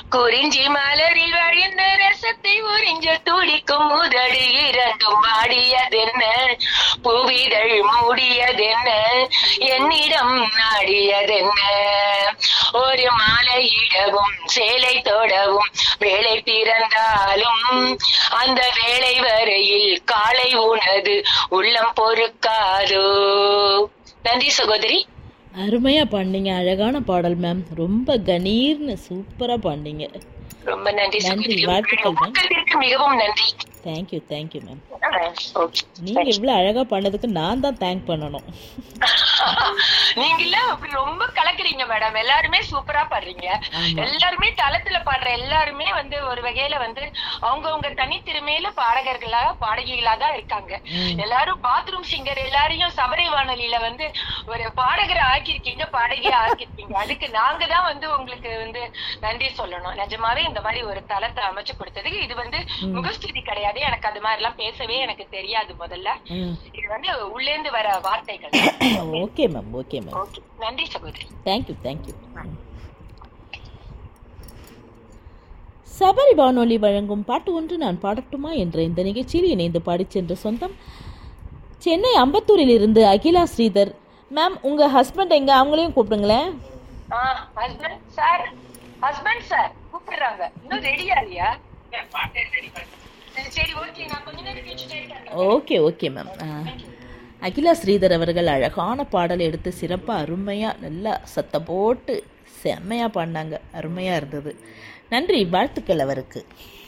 குறிஞ்சி மலரில் வழிந்த ரசத்தை உறிஞ்ச துடிக்கும் முதடு இரண்டும் வாடியதென்ன புவிதழ் மூடியதென்ன என்னிடம் நாடியதென்ன ஒரு மாலையிடவும் சேலை தொடவும் வேலை பிறந்தாலும் அந்த வேலை வரையில் காலை உனது உள்ளம் பொறுக்காதோ நன்றி சகோதரி அருமையாக பாடினீங்க அழகான பாடல் மேம் ரொம்ப கணீர்னு சூப்பராக பாடினீங்க ரொம்ப நன்றி நன்றி, சகோதரி வாழ்த்துக்கள், உங்களுடைய ஊக்கத்திற்கு மிகவும் நன்றி தேங்க்யூ தேங்க்யூ மேம் ஓகே நீங்கள் இவ்வளோ அழகாக பண்ணதுக்கு நான் தான் தேங்க் பண்ணணும் நீங்க இல்ல அப்படி ரொம்ப கலக்குறீங்க மேடம் எல்லாருமே சூப்பரா பாடுறீங்க ஆமா. எல்லாருமே தளத்துல பாடுற எல்லாருமே வந்து ஒரு வகையில வந்து அவங்கவங்க தனித்திறமையில பாடகர்களா பாடகிகளா தான் இருக்காங்க ம். எல்லாரும் பாத்ரூம் சிங்கர் எல்லாரையும் சபரி வானொலியில வந்து ஒரு பாடகரை ஆக்கியிருக்கீங்க பாடகியா ஆக்கியிருக்கீங்க அதுக்கு நாங்க தான் வந்து உங்களுக்கு வந்து நன்றி சொல்லணும் நிஜமாவே இந்த மாதிரி ஒரு தளத்தை அமைச்சு கொடுத்ததுக்கு இது வந்து முகஸ்துதி கிடையாது எனக்கு அது மாதிரி எல்லாம் பேசவே எனக்கு தெரியாது முதல்ல ம் இது வந்து உள்ளேந்து வர வார்த்தைகள் okay ma'am okay ma'am okay நன்றி சகோதரி தேங்க்யூ தேங்க்யூ சபரி வானொலி வழங்கும் பாட்டு ஒன்று நான் பாடட்டுமா என்ற இந்த நிகழ்ச்சியில் இணைந்து பாடிச் சென்ற சொந்தம் சென்னை அம்பத்தூரில் இருந்து அகிலா ஸ்ரீதர் மேம் உங்கள் ஹஸ்பண்ட் எங்க அவங்களையும் கூப்பிடுங்களேன் ஆ ஹஸ்பண்ட் சார் ஹஸ்பண்ட் சார் கூப்பிடுறாங்க இன்னும் ரெடியா இல்லையா சரி ஓகே நான் கொஞ்ச நேரம் கழிச்சு கேட்கறேன் okay okay ma'am Akila Sridhar அவர்கள் அழகான பாடல் எடுத்து சிறப்பாக அருமையாக நல்லா சத்தம் போட்டு செம்மையாக பாடினாங்க அருமையாக இருந்தது நன்றி வாழ்த்துக்கள் அவருக்கு